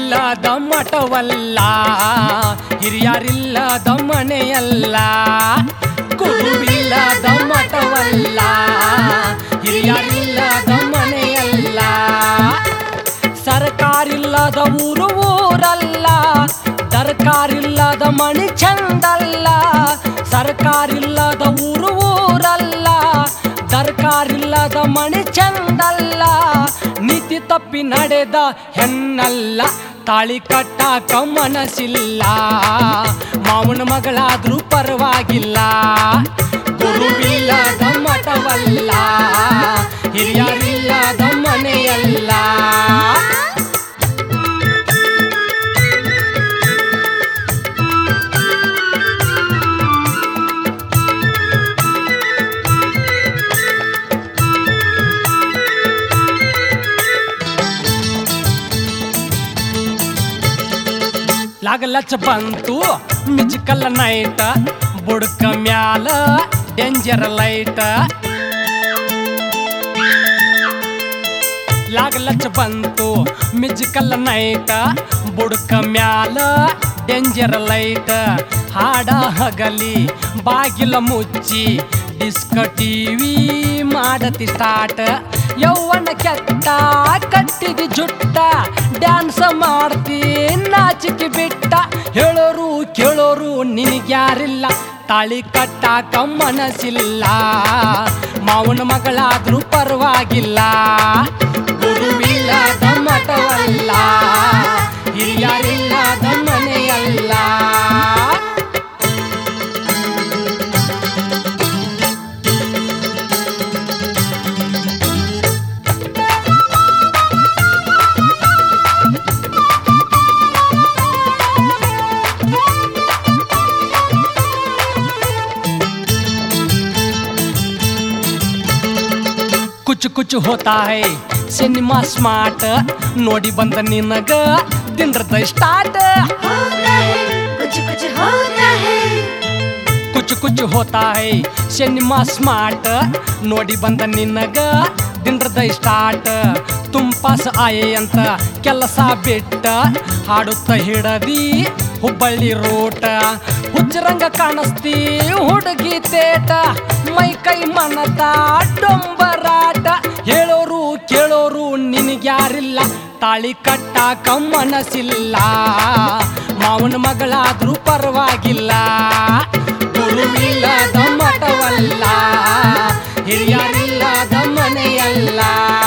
ಗುರುವಿಲ್ಲದ ಮಠವಲ್ಲ ಹಿರಿಯರಿಲ್ಲದ ಮನೆಯಲ್ಲ ಗುರುವಿಲ್ಲದ ಮಠವಲ್ಲ ಹಿರಿಯರಿಲ್ಲದ ಮನೆಯಲ್ಲ ಸರ್ಕಾರಿಲ್ಲದ ಊರು ಊರಲ್ಲ ಸರ್ಕಾರಿಲ್ಲದ ಮಣಿ ಚಂದಲ್ಲ ಸರ್ಕಾರಿಲ್ಲದ ಊರು ಊರಲ್ಲ ಸರ್ಕಾರಿಲ್ಲದ ಮಣಿ ಚಂದಲ್ಲ ನೀತಿ ತಪ್ಪಿ ನಡೆದ ಹೆಣ್ಣಲ್ಲ ತಾಳಿ ಕಟ್ಟಾಕ ಮನಸ್ಸಿಲ್ಲ ಮಾವನ ಮಗಳಾದ್ರೂ ಪರವಾಗಿಲ್ಲ ಗುರುವಿಲ್ಲದ ಮಠವಲ್ಲ ಹಿರಿಯರಿಲ್ಲದ ಮನೆಯಲ್ಲ ಲಾಗಲಚ್ಚ ಬಂತು ಮಿಜಿಕಲ್ಲ ನೈಟ್ ಬುಡ್ಕ ಮ್ಯಾಲ ಡೇಂಜರ್ ಲೈಟ್ ಲಾಗಲಚ್ಚ ಬಂತು ಮಿಜಿಕಲ್ಲ ನೈಟ್ ಬುಡ್ಕ ಮ್ಯಾಲ ಡೇಂಜರ್ ಲೈಟ್ ಹಾಡ ಹಗಲಿ ಬಾಗಿಲ ಮುಚ್ಚಿ ಡಿಸ್ಕ ಟಿವಿ ಮಾಡತಿ ಸ್ಟಾರ್ಟ್ ಯೌವನ ಕೆಟ್ಟ ಕಟ್ಟಿದಿ ಜುಟ್ಟ ಡ್ಯಾನ್ಸ್ ಮಾಡ್ತಿ ನಾಚಿಕೆ ಬಿಟ್ಟ ಹೇಳೋರು ಕೇಳೋರು ನಿನಗ್ಯಾರಿಲ್ಲ ತಾಳಿ ಕಟ್ಟಾಕ ಮನಸ್ಸಿಲ್ಲ ಮಾವನ ಮಗಳಾದ್ರೂ ಪರವಾಗಿಲ್ಲ ಗುರುವಿಲ್ಲದ ಮಠವಲ್ಲ ಹಿರಿಯರಿಲ್ಲದ ಮನೆಯಲ್ಲ ಕುಚು ಕುಚು ಹೋತಾ ಹೈ ಸಿನಿಮಾ ಸ್ಮಾರ್ಟ್ ನೋಡಿ ಬಂದ ನಿನಗ ದಿನದ ಸ್ಟಾರ್ಟ್ होता है कुछ कुछ होता है ಕುಚು ಕುಚು ಹೋತಾ ಹೈ ಸಿನಿಮಾ ಸ್ಮಾರ್ಟ್ ನೋಡಿ ಬಂದ ನಿನಗ ದಿನದ ಸ್ಟಾರ್ಟ್ ತುಂಬಾಸ ಆಯೆ ಅಂತ ಕೆಲಸ ಬಿಟ್ಟ ಹಾಡುತ್ತ ಹಿಡದಿ ಹುಬ್ಬಳ್ಳಿ ರೋಟ ಹುಚ್ಚರಂಗ ಕಾಣಿಸ್ತಿ ಹುಡುಗಿ ತೇಟ ಮೈ ಕೈ ಮನದ ಡೊಂಬರಾಟ ಹೇಳೋರು ಕೇಳೋರು ನಿನಗ್ಯಾರಿಲ್ಲ ತಾಳಿ ಕಟ್ಟಾಕ ಮನಸ್ಸಿಲ್ಲ ಮಾವನ ಮಗಳಾದ್ರೂ ಪರವಾಗಿಲ್ಲ ಗುರುವಿಲ್ಲದ ಮಠವಲ್ಲ ಹಿರಿಯರಿಲ್ಲದ ಮನೆಯಲ್ಲ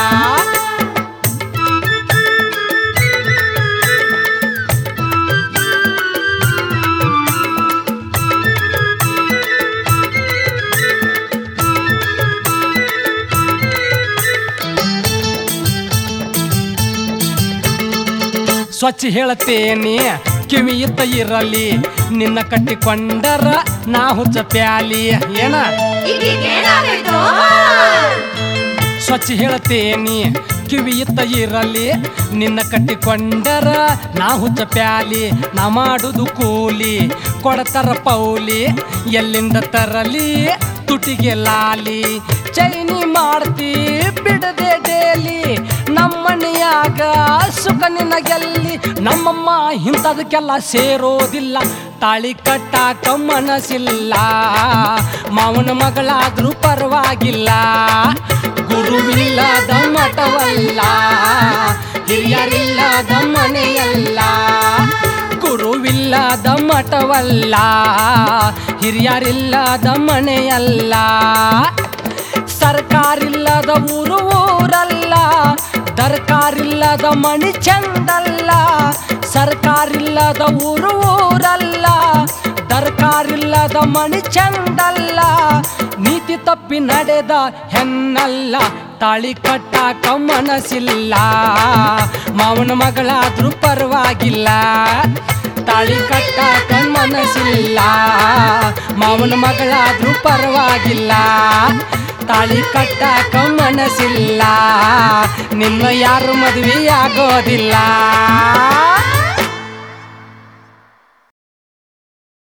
ಸ್ವಚ್ಛ ಹೇಳತೇನೆ ಕಿವಿ ಇತ್ತ ಇರಲಿ ನಿನ್ನ ಕಟ್ಟಿಕೊಂಡರ ನಾ ಹುಚ್ಚ ಪ್ಯಾಲಿ ಏನ ಈಗೇನಾಗೋಯ್ತು ಸ್ವಚ್ಛ ಹೇಳ್ತೇನಿ ಕಿವಿ ಇತ್ತ ಇರಲಿ ನಿನ್ನ ಕಟ್ಟಿಕೊಂಡರ ನಾ ಹುಚ್ಚ ಪ್ಯಾಲಿ ನಾ ಮಾಡುದು ಕೂಲಿ ಕೊಡತರ ಪೌಲಿ ಎಲ್ಲಿಂದ ತರಲಿ ತುಟಿಗೆ ಲಾಲಿ ಚೈನಿ ಮಾಡ್ತಿ ಬಿಡದೆ ಡೇಲಿ ನಮ್ಮನೆಯಾಗ ಸುಖ ನಿನಗೆಲ್ಲಿ ನಮ್ಮಮ್ಮ ಇಂಥದಕ್ಕೆಲ್ಲ ಸೇರೋದಿಲ್ಲ ತಾಳಿ ಕಟ್ಟಾಕ ಮನಸ್ಸಿಲ್ಲ ಮಾವನ ಮಗಳಾದ್ರೂ ಪರವಾಗಿಲ್ಲ ಗುರುವಿಲ್ಲದ ಮಠವಲ್ಲ ಹಿರಿಯರಿಲ್ಲದ ಮನೆಯಲ್ಲ ಗುರುವಿಲ್ಲದ ಮಠವಲ್ಲ ಹಿರಿಯರಿಲ್ಲದ ಮನೆಯಲ್ಲ ಸರ್ಕಾರಿಲ್ಲದ ಊರು ಊರಲ್ಲ ದರ್ಕಾರಿಲ್ಲದ ಮಣಿ ಚಂದಲ್ಲ ಸರ್ಕಾರಿಲ್ಲದ ಊರು ಊರಲ್ಲ ದರ್ಕಾರಿಲ್ಲದ ಮಣಿ ಚಂದಲ್ಲ ನೀತಿ ತಪ್ಪಿ ನಡೆದ ಹೆಣ್ಣಲ್ಲ ತಾಳಿ ಕಟ್ಟಾಕ ಮನಸ್ಸಿಲ್ಲ ಮಾವನ ಮಗಳಾದ್ರೂ ಪರವಾಗಿಲ್ಲ ತಾಳಿ ಕಟ್ಟಾಕ ಮನಸ್ಸಿಲ್ಲ ಮಾವನ ಮಗಳಾದ್ರೂ ಪರವಾಗಿಲ್ಲ ತಾಳಿ ಕಟ್ಟಾಕ ಮನಸ್ಸಿಲ್ಲ ನಿನ್ನ ಯಾರು ಮದುವೆ ಆಗೋದಿಲ್ಲ